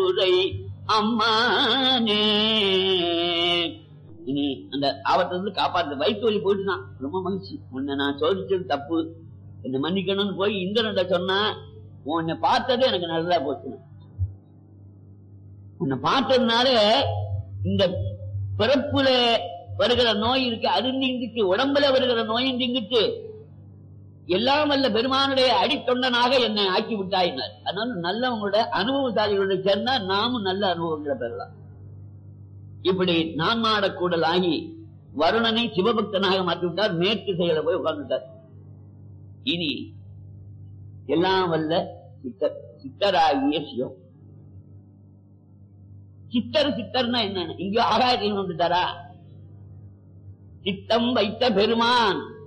உரை அம்மானே இனி அந்த ஆபத்துல இருந்து காப்பாத்து வயிற்று வலி போயிட்டுதான் ரொம்ப மகிழ்ச்சி உன்னை நான் சோதிச்சது தப்பு என்ன மன்னிக்கணும்னு போய் இந்திரன்ட்ட சொன்னா உன்னை பார்த்தது எனக்கு நல்லதா போச்சு உன்னை பார்த்ததுனால இந்த பிறப்புல வருகிற நோய் இருக்கு அது நீங்கிட்டு உடம்புல வருகிற நோயும் நீங்கிட்டு எல்லாம் வல்ல பெருமானுடைய அடித்தொண்டனாக என்னை ஆக்கி விட்டாயினார் அதனால நல்லவங்களோட அனுபவசாலிகளோட சேர்ந்தா நாமும் நல்ல அனுபவங்களை பெறலாம் இப்படி நான் மாடக்கூடல் ஆகி வருணனை சிவபக்தனாக மாற்றிவிட்டார் மேற்கு செயல போய் உட்கார்ந்துட்டார் இனி எல்லாம் வல்ல சித்தர் சித்தராகிய சிவம் சித்தர் சித்தர்னா என்ன இங்க ஆகாயத்தில் வந்துட்டாரா சித்தம் வைத்த பெருமான்